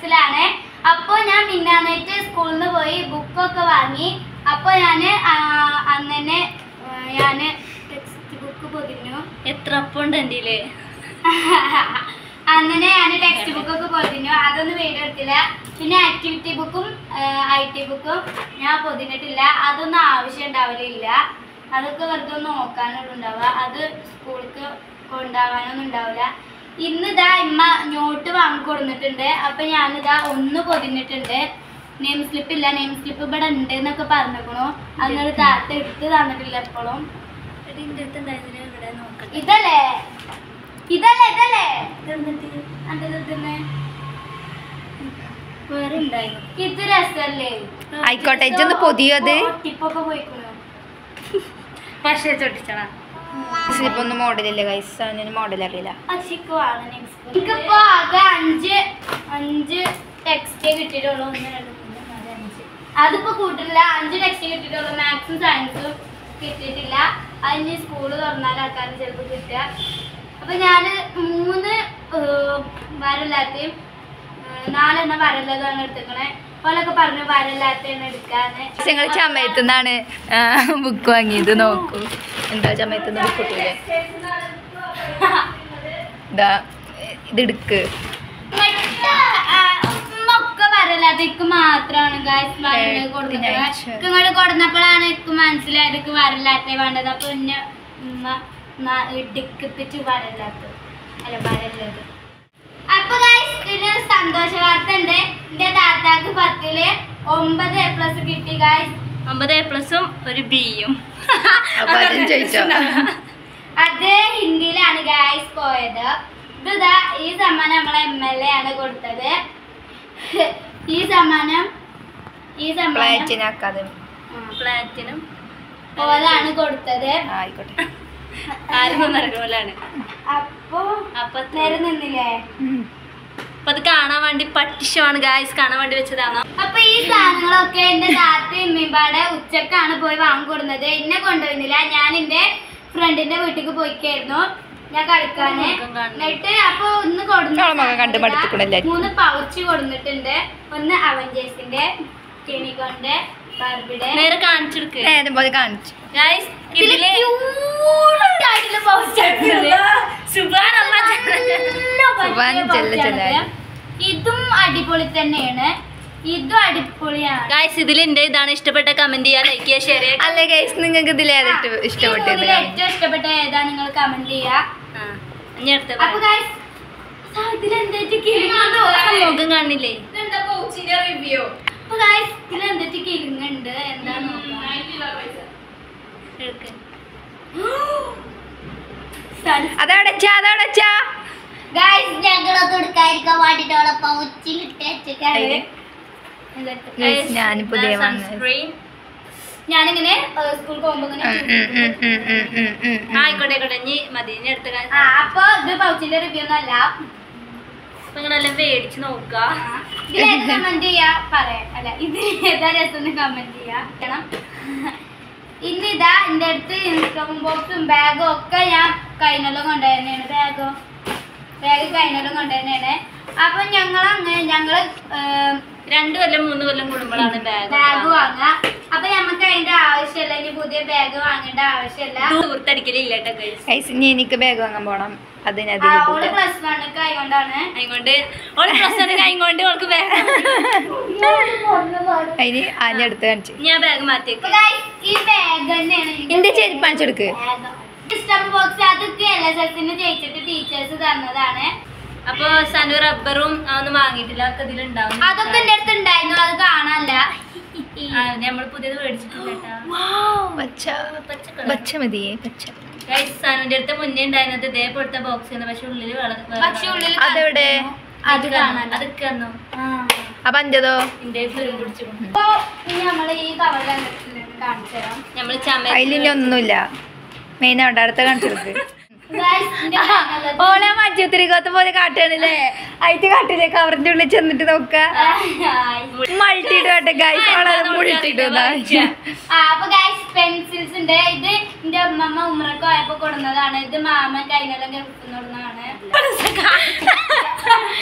ബസ്സിലാണ് അപ്പൊ ഞാൻ മിന്നാനായിട്ട് സ്കൂളിൽ നിന്ന് പോയി ബുക്കൊക്കെ വാങ്ങി അപ്പൊ ഞാന് ആ, അന്ന് തന്നെ ആ, ഞാന് ടെക്സ്റ്റ് ബുക്ക് പൊതിഞ്ഞു എത്ര അപ്പം ഉണ്ട് എൻ്റെ അങ്ങനെ ഞാൻ ടെക്സ്റ്റ് ബുക്കൊക്കെ പൊതിഞ്ഞു അതൊന്നും വീഡിയോ എടുത്തില്ല പിന്നെ ആക്ടിവിറ്റി ബുക്കും ഐ ടി ബുക്കും ഞാൻ പൊതിഞ്ഞിട്ടില്ല അതൊന്നും ആവശ്യം ഉണ്ടാവലില്ല അതൊക്കെ വെറുതെ ഒന്ന് നോക്കാനുള്ള ഉണ്ടാവുക അത് സ്കൂൾക്ക് കൊണ്ടുപോകാനൊന്നും ഉണ്ടാവില്ല ഇന്ന് ഇതാ ഇമ്മ നോട്ട് വാങ്ങിക്കൊടുന്നിട്ടുണ്ട് അപ്പൊ ഞാനിതാ ഒന്ന് പൊതിഞ്ഞിട്ടുണ്ട് നെയിം സ്ലിപ്പ് ഇല്ല നെയിം സ്ലിപ്പ് ഇവിടെ ഉണ്ട് എന്നൊക്കെ പറഞ്ഞേക്കണു അന്നൊരു താത്ത എടുത്ത് തന്നിട്ടില്ല എപ്പോഴും ഇതിൻ്റെ അടുത്ത് ഉണ്ടായതിന് ഇവിടെ നോക്കട്ടെ ഇതല്ലേ ഇതല്ലേ ഇതല്ലേ ഇതെന്നിട്ട് അന്റെ ഇതെന്നെ. വേറെ ഉണ്ടായിരുന്നു ഇത് രസല്ലേ ആയിക്കോട്ടെ ഇജ്ജൊന്ന് പൊതിയത് ടിപ്പൊക്കെ പോയിക്കണു പക്ഷേ ചൊട്ടിച്ചണ സ്ലിപ്പ് ഒന്നും മോഡലില്ല ഗൈസ് അവനൊരു മോഡൽ അറിയില്ല അശിക്കുവാണ് എനിക്കിപ്പോ ആകെ അഞ്ച് അഞ്ച് ടെക്സ്റ്റ് കിട്ടിയിട്ടുള്ളൂ ഒന്ന് രണ്ട് മൂന്ന് നാല് അഞ്ച് അതിപ്പോ കൂട്ടില്ല അഞ്ച് ടെക്സ്റ്റ് കിട്ടിയിട്ടുള്ളൂ മാത്സും സയൻസും കിട്ടിയിട്ടില്ല അതിന് സ്കൂള് തുറന്നാലാക്കാണ് ചിലപ്പോൾ കിട്ടുക അപ്പൊ ഞാന് മൂന്ന് ഏർ, വരല്ലാത്തയും ഏർ, നാലെണ്ണം വരല്ലാതാണ് എടുത്തേക്കണേ ഓലൊക്കെ പറഞ്ഞു വരല്ലാത്തയാണ് എടുക്കാന്ന് ഞങ്ങൾ ചമയത്തുനിന്നാണ് ബുക്ക് വാങ്ങിയത് നോക്കൂ എന്താ ചമയത്തുനിന്ന് ബുക്ക് കിട്ടൂലേ ഇതാ ഇതെടുക്ക് ഒക്കെ വരല്ലാതെ ഇക്ക് മാത്രമാണ് ഗായ്സ് വരല് കൊടുക്കുന്നത് ബുദ്ധിമുട്ട്. ഇങ്ങോട്ട് കൊടുന്നപ്പോഴാണ് ഇക്ക് മനസ്സിലായത് ഇക്ക് വരല്ലാത്ത വേണ്ടത് അപ്പൊ പിന്നെ ഉമ്മ ന- ഇടുക്കിപ്പിച്ച് വരല്ലാത്തത് അല്ല വരല്ലത് അപ്പൊ ഗായ്സ് ഇതിനൊരു സന്തോഷ വാർത്ത ഉണ്ട് എന്റെ താത്താക്ക് പത്തില് ഒമ്പത് എ പ്ലസ് കിട്ടി ഗായ്സ് ഒമ്പത് എ പ്ലസും ഒരു ബിയും അപ്പൊ അതും ചോദിച്ചോ അത് ഹിന്ദിയിലാണ് ഗായ്സ് പോയത് ഇതാ ഈ സമ്മാനം നമ്മളെ എം എൽ എ ആണ് കൊടുത്തത് ഈ സമ്മാനം ഈ സമ്മാനം പ്ലാറ്റിന അക്കാദമി പ്ലാറ്റിനും ഓലാണ് കൊടുത്തത് ആയിക്കോട്ടെ ആരും നടക്കുമ്പോഴാണ് അപ്പൊ അപ്പൊ നേരെ നിന്നില്ലേ അപ്പൊ അത് കാണാൻ വേണ്ടി പട്ടിഷമാണ് ഗായ്സ് കാണാൻ വേണ്ടി വെച്ചതാണോ അപ്പൊ ഈ സാധനങ്ങളൊക്കെ എന്റെ താത്തയും ഉമ്മയും ഉച്ചക്കാണ് പോയി വാങ്ങിക്കൊടുന്നത് എന്നെ കൊണ്ടുവന്നില്ല ഞാൻ എന്റെ ഫ്രണ്ടിന്റെ വീട്ടിലേക്ക് പോയിക്കായിരുന്നു ഞാൻ കളിക്കാന് മുഖം കാണുന്നു. എന്നിട്ട് അപ്പൊ ഒന്ന് കൊടുന്ന അവളെ മുഖം കണ്ട് മടുത്തുക്കുണു എല്ലാരും. മൂന്ന് പൗച്ച് കൊടുത്തിട്ടുണ്ട് ഒന്ന് അവഞ്ചേഴ്സിന്റെ കെണികൊണ്ട് ബാർബിയുടെ നേരെ കാണിച്ചെടുക്ക് നേരം പോലെ കാണിച്ചു ഗായ്സ് ഇതില് ക്യൂട്ടായിട്ടുള്ള pouch ആണ്. സുബാനല്ലാ. നല്ല സുബാൻ വലിയ ചെല്ല pouch ചെല്ലാൻ. ആണിത്. ഇതും അടിപൊളി തന്നെയാണ് ഇതും അടിപൊളിയാണ് ഗായ്സ് ഇതിൽ എന്റെ ഇതാണ് ഇഷ്ടപ്പെട്ട കമന്റ് ചെയ്യാ ലൈക്ക് ചെയ്യാ ഷെയർ ചെയ്യാ അല്ല ഗൈസ് നിങ്ങൾക്ക് ഇതിൽ ഏതിട്ട് ഈ ഇഷ്ടപ്പെട്ടത് മൂന്നിൽ ഏറ്റവും ഇഷ്ടപ്പെട്ട ഏതാ നിങ്ങൾ കമന്റ് ചെയ്യാ ആ, ഇനി അടുത്ത അപ്പൊ പറയാം. ഗൈസ് ഇതിലെന്തായിട്ട് കിളിങ്ങുണ്ടോ മുഖം കാണില്ലേ അപ്പൊ ഗൈസ് ഇതിലെന്തായിട്ട് കിളിങ്ങുണ്ട് എന്താ നോക്കാം എടുക്ക്. അതവിടെച്ചാ അതവിടെച്ചാ ഗൈസ് ഞങ്ങളത് എടുക്കാതിരിക്കാൻ വേണ്ടിട്ടുള്ള പൗച്ചിലിട്ട് അതിന്? Guys, ഞാൻ പുതിയ ആ, വാങ്ങുന്നത്. sunscreen. ഞാനിങ്ങനെ സ്കൂളിൽ പോകുമ്പോ ഇങ്ങനെ ഉം, ഉം, ഉം, ഉം, ഉം, ഉം, ഉം, ആ, ഉം. ആയിക്കോട്ടെ ആയിക്കോട്ടെ ഇനി മതി ഇനി അടുത്ത കാര്യം ആ അപ്പൊ ഇത് പൗച്ചിന്റെ റിവ്യൂ ഒന്നും അല്ല അപ്പൊ നിങ്ങളെല്ലാം മേടിച്ച് നോക്കുക ഇതിലേത് കമന്റ് ചെയ്യാ പറയാം അല്ല ഇതിൽ ഏതാ രസം കമന്റ് ചെയ്യാ കാരണം ഇന്ന് ഇതാ എന്റെ അടുത്ത് ഇൻകം ബോക്സും ബാഗും ഒക്കെ ഞാൻ കൈനെല്ലാം കൊണ്ടുതന്നെയാണ് ബാഗോ ബാഗ് കൈനെല്ലാം കൊണ്ടുതന്നെയാണ് അപ്പൊ ഞങ്ങൾ അങ്ങനെ ഞങ്ങള് രണ്ടു കൊല്ലം മൂന്ന് കൊല്ലം കൂടുമ്പോഴാണ് ബാഗ് ബാഗ് വാങ്ങാ അപ്പൊ നമുക്ക് അതിന്റെ ആവശ്യമില്ല ഇനി പുതിയ ബാഗ് വാങ്ങേണ്ട ആവശ്യമില്ല ദൂർത്തടിക്കലില്ല കേട്ടോ ഗൈസ് ഗൈസ് ഇനി എനിക്ക് ബാഗ് വാങ്ങാൻ പോണം ആ, അതിനതിൽ ഓള് പ്ലസ് വണ്ണൊക്കെ ആയതുകൊണ്ടാണ് അതുകൊണ്ട് ഓള് പ്രസന്റ് ആയിക്കൊണ്ട് ഓൾക്ക് ബാഗ് അതിന് ആഞ്ഞ അടുത്ത് കാണിച്ചു ഞാൻ ബാഗ് മാറ്റി അപ്പൊ guys, ഈ ബാഗ് തന്നെയാണ് എനിക്ക് എന്റെ ചെരുപ്പ് കാണിച്ചെടുക്ക് സ്റ്റഫ് ബോക്സ് അതൊക്കെ എൽ എസ് എസിന് ജയിച്ചിട്ട് ടീച്ചേഴ്സ് തന്നതാണ് അപ്പൊ സനു റബ്ബറും ഒന്നും വാങ്ങിയിട്ടില്ല അതൊക്കെ ഇതിലുണ്ടാവും അതൊക്കെ എന്റെ അടുത്ത് ഉണ്ടായിരുന്നു അത് കാണാനല്ല നമ്മൾ പുതിയത് മേടിച്ചിട്ടില്ല കേട്ടോ പച്ച പച്ച പച്ച മതിയേ പച്ച ഗൈസ് സനുവിന്റെ അടുത്ത് മുന്നേ ഉണ്ടായിരുന്നത് ഇതേപോലത്തെ ബോക്സ് ആണ് പക്ഷെ ഉള്ളില് വള- വേറെ പക്ഷെ ഉള്ളിൽ അതെവിടെ? അത് കാണാൻ അതൊക്കെ വന്നു അപ്പൊ അഞ്ചതോ എന്റെ പിടിച്ചു അപ്പൊ ഇനി നമ്മൾ ഈ കവർ കാണിച്ചു തരാം നമ്മള് ചമ അതിലിനി ഒന്നുമില്ല മെയിൻ അവിടെ അടുത്ത കാണിച്ചെടുക്ക് Guys, ഇതിന്റെ മേലുള്ളത് ഓളെ മഞ്ചുത്തിരിക്കത്ത് പോലെ കാട്ടാണല്ലേ അയറ്റ് കാട്ടില്ലേ കവറിന്റെ ഉള്ളിൽ ചെന്നിട്ട് നോക്ക മൾട്ടിട്ട് കാട്ടെ ഗൈസ് ഓളെ മുൾട്ടിട്ട് ആ, അപ്പൊ ഗൈസ് പെൻസിൽസ് ഉണ്ട് ഇത് എന്റെ അമ്മമ്മ ഉമ്മറക്ക് പോയപ്പോ കൊടുന്നതാണ് ഇത് മാമൻ കൈനെല്ലാം ഗൾഫിൽ കൊടുന്നതാണ്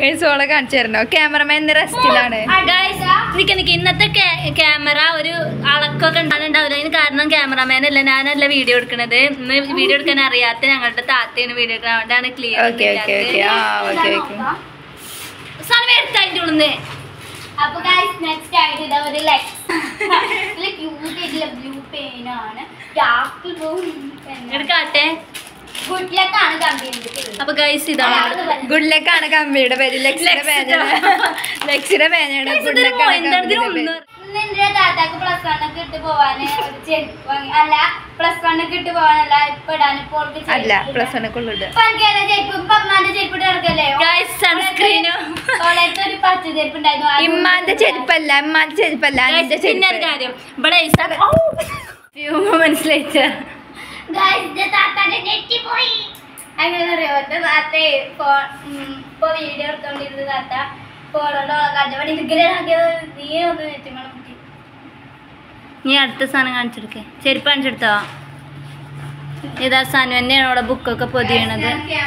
ഗൈസ് ഓളെ കാണിച്ചു തരണോ ക്യാമറമാൻ ഇന്ന് റെസ്റ്റിലാണ് ഗൈസ് നിക്ക് നിക്ക് ഇന്നത്തെ ക്യാമറ ഒരു അളക്കൊക്കെ ഉണ്ടാവില്ല അതിന് കാരണം ക്യാമറമാൻ അല്ല ഞാനല്ല വീഡിയോ എടുക്കണത് ഇന്ന് വീഡിയോ എടുക്കാൻ അറിയാത്ത ഞങ്ങളുടെ താത്തയാണ് വീഡിയോ എടുക്കുന്നത് അതുകൊണ്ടാണ് ഓക്കെ ഓക്കെ ഓക്കെ ആ ഓക്കെ ഓക്കെ സമയം എടുത്തതിൻ്റെ ഉള്ളിന്ന് അപ്പൊ ഗൈസ് നെക്സ്റ്റ് ആയിട്ട് ഇതാ ഒരു ലെക്സ് ക്യൂട്ട് ആയിട്ടുള്ള ബ്ലൂ പെയിനാണ് ഡാർക്ക് ബ്ലൂ എടുക്കാട്ടെ ഗുഡ് ലക്ക് ആണ് കമ്പനി അപ്പൊ ഗൈസ് ഇതാണ് നമ്മുടെ- ഗുഡ് ലക്ക് ആണ് കമ്പിയുടെ പേര് ലക്സിയുടെ പേരാണ് ലക്സിയുടെ പേരാണ് Guys, ഗുഡ് ഇതൊരു ലക്ക് ആണ് മോയിന്റെ കമ്പിയുടെ ഒന്ന് പേര് നിന്റെ താത്താക്ക് പ്ലസ് വൺ ഒക്കെ ഇട്ട് പോവാന് ഒരു ചെരുപ്പ് വാങ്ങി അല്ല പ്ലസ് വൺ ഒക്കെ ഇട്ട് പോവാനല്ല ഇപ്പൊ ഇടാൻ ഇപ്പോൾ ഓൾക്ക് ചെരുപ്പ് അല്ല ഇല്ല. പ്ലസ് വണ്ണിക്കുള്ളിട്ട് ഇപ്പൊ എനിക്ക് ഏതാ ചെരുപ്പ് ഇപ്പൊ അമ്മാന്റെ ചെരുപ്പ് ഇട്ട് നടക്കല്ലേ Guys, sunscreen ഉം. ഓളത്തെ ഒരു പച്ച ചെരുപ്പ് ഉണ്ടായിരുന്നു അത് ഇമ്മാന്റെ ചെരുപ്പല്ല ഇമ്മാന്റെ ചെരുപ്പല്ല Guys, അനിന്റെ പിന്നെ ഒരു ചെരുപ്പ് കാര്യം ഇവിടെ ഐസ- ഔ! വ്യൂമ മനസ്സിലായിച്ച Guys, ഇത് താത്താന്റെ നെറ്റി പോയി അങ്ങനെ അറിയോ എന്റെ താത്തേ ഫോൺ ഇപ്പൊ വീഡിയോ എടുത്തോണ്ടിരുന്ന താത്ത ഫോണോട് കണ്ടപടി ഇരിക്കലാക്കിയത് നീ ഒന്ന് നെറ്റിമണം കുത്തി നീ അടുത്ത സാധനം കാണിച്ചെടുക്കേ ചെരുപ്പ് കാണിച്ചെടുത്തോ ഇതാ സാനു തന്നെയാണ് അവിടെ ബുക്കൊക്കെ പൊതിയണത്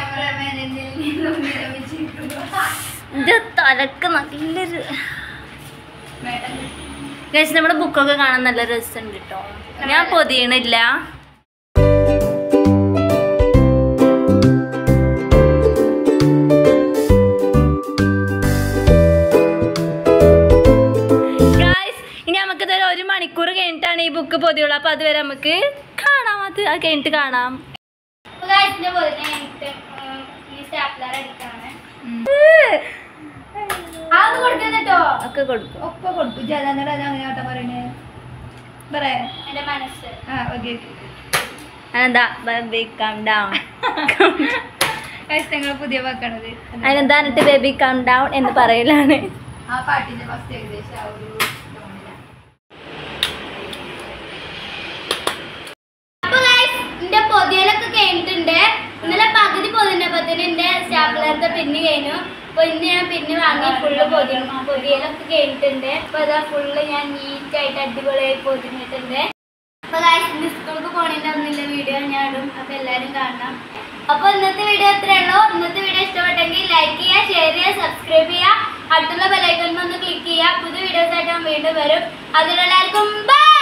ഇത് തലക്ക് നല്ലൊരു ഗൈസ് നമ്മുടെ ബുക്കൊക്കെ കാണാൻ നല്ല രസമുണ്ട് കേട്ടോ ഞാൻ പൊതിയണില്ല Guys, ഇനി നമുക്ക് ഇതൊരു ഒരു മണിക്കൂർ കഴിഞ്ഞിട്ടാണ് ഈ ബുക്ക് പൊതിയുള്ളൂ അപ്പൊ അതുവരെ നമുക്ക് കാണാം അത് അത് കഴിഞ്ഞിട്ട് കാണാം അപ്പൊ guys, ഇതിന്റെ പോലെ തന്നെ എനിക്ക്, ഉം, ഈ സ്റ്റാപ്ലർ അടിക്കാണ് അത് കൊടുക്കുന്നുട്ടോ ഒക്കെ കൊടുക്കും ഒപ്പ കൊടുക്കും ജലാന്നട അങ്ങനെ ആട്ടം പറയണേ പറയാ എന്റെ മനസ്സ് ആ ഓക്കെ അതെന്താ ബേബി കം ഡൗൺ ഞങ്ങൾ പുതിയ വാക്കാണത് അതിനെന്താ എന്നിട്ട് ബേബി കം ഡൗൺ എന്ന് പറയലാണ് ആ പാട്ടിന്റെ ഫസ്റ്റ് ഏകദേശം ആ ഒരു ടോണിലാണ്. അപ്പൊ ഗൈസ് എന്റെ പൊതിയലൊക്കെ കഴിഞ്ഞിട്ടുണ്ട് ഇന്നലെ പകുതി പൊതിനപ്പത്തിന് എന്റെ സ്റ്റാപ്ലറിന്റെ പിന്ന് കഴിഞ്ഞു അപ്പൊ ഇന്ന് ഞാൻ പിന്നെ വാങ്ങി ഫുള്ള് പൊതി പൊതിയലൊക്കെ കഴിഞ്ഞിട്ടുണ്ട് അപ്പൊ അതാ ഫുള്ള് ഞാൻ നീറ്റ് ആയിട്ട് അടിപൊളിയായി പൊതിഞ്ഞിട്ടുണ്ട് അപ്പൊ ഗൈസ് ഇന്ന് സ്കൂൾക്ക് പോണേന്റെ ഒന്നില്ല വീഡിയോ ഞാൻ ഇടും അപ്പൊ എല്ലാരും കാണണം അപ്പൊ ഇന്നത്തെ വീഡിയോ ഇത്രയേ ഉള്ളൂ ഇന്നത്തെ വീഡിയോ ഇഷ്ടപ്പെട്ടെങ്കിൽ ലൈക്ക് ചെയ്യുക ഷെയർ ചെയ്യുക സബ്സ്ക്രൈബ് ചെയ്യുക അടുത്തുള്ള ബെലൈക്കൺ ഒന്ന് ക്ലിക്ക് ചെയ്യുക പുതിയ വീഡിയോസ് ആയിട്ട് ഞാൻ വീണ്ടും വരും അതിലെല്ലാവർക്കും ബൈ